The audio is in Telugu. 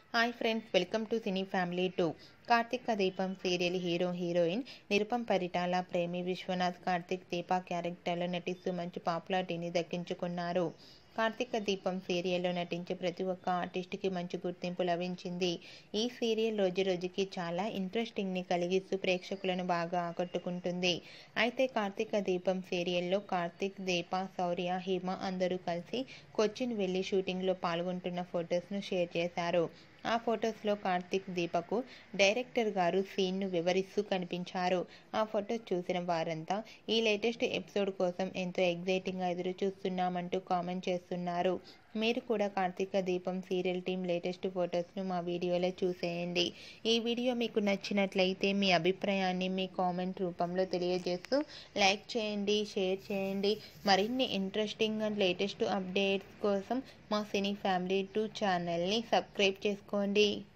hi friends welcome to cine family two Karthika Deepam serial hero heroine Nirupam Paritala Premi Vishwanath Karthik దీప క్యారెక్టర్లో నటిస్తూ మంచి పాపులారిటీని దక్కించుకున్నారు కార్తీక దీపం సీరియల్లో నటించే ప్రతి ఒక్క ఆర్టిస్ట్కి మంచి గుర్తింపు లభించింది ఈ సీరియల్ రోజు రోజుకి చాలా ఇంట్రెస్టింగ్ని కలిగిస్తూ ప్రేక్షకులను బాగా ఆకట్టుకుంటుంది అయితే కార్తీక దీపం సీరియల్లో కార్తీక్ దీప శౌర్య హిమ అందరూ కలిసి కొచ్చిన్ వెళ్ళి షూటింగ్లో పాల్గొంటున్న ఫొటోస్ను షేర్ చేశారు ఆ ఫొటోస్లో కార్తీక్ దీపకు డైరెక్టర్ గారు సీన్ను వివరిస్తూ కనిపించారు ఆ ఫొటోస్ చూసిన వారంతా ఈ లేటెస్ట్ ఎపిసోడ్ కోసం ఎంతో ఎగ్జైటింగ్గా ఎదురు చూస్తున్నామంటూ కామెంట్ చేస్తున్నారు మీరు కూడా Karthika Deepam serial team latest ఫొటోస్ను మా వీడియోలో చూసేయండి ఈ వీడియో మీకు నచ్చినట్లయితే మీ అభిప్రాయాన్ని మీ కామెంట్ రూపంలో తెలియజేస్తూ లైక్ చేయండి షేర్ చేయండి మరిన్ని ఇంట్రెస్టింగ్ అండ్ లేటెస్ట్ అప్డేట్స్ కోసం మా సినీ ఫ్యామిలీ టూ ఛానల్ని సబ్స్క్రైబ్ చేసుకోండి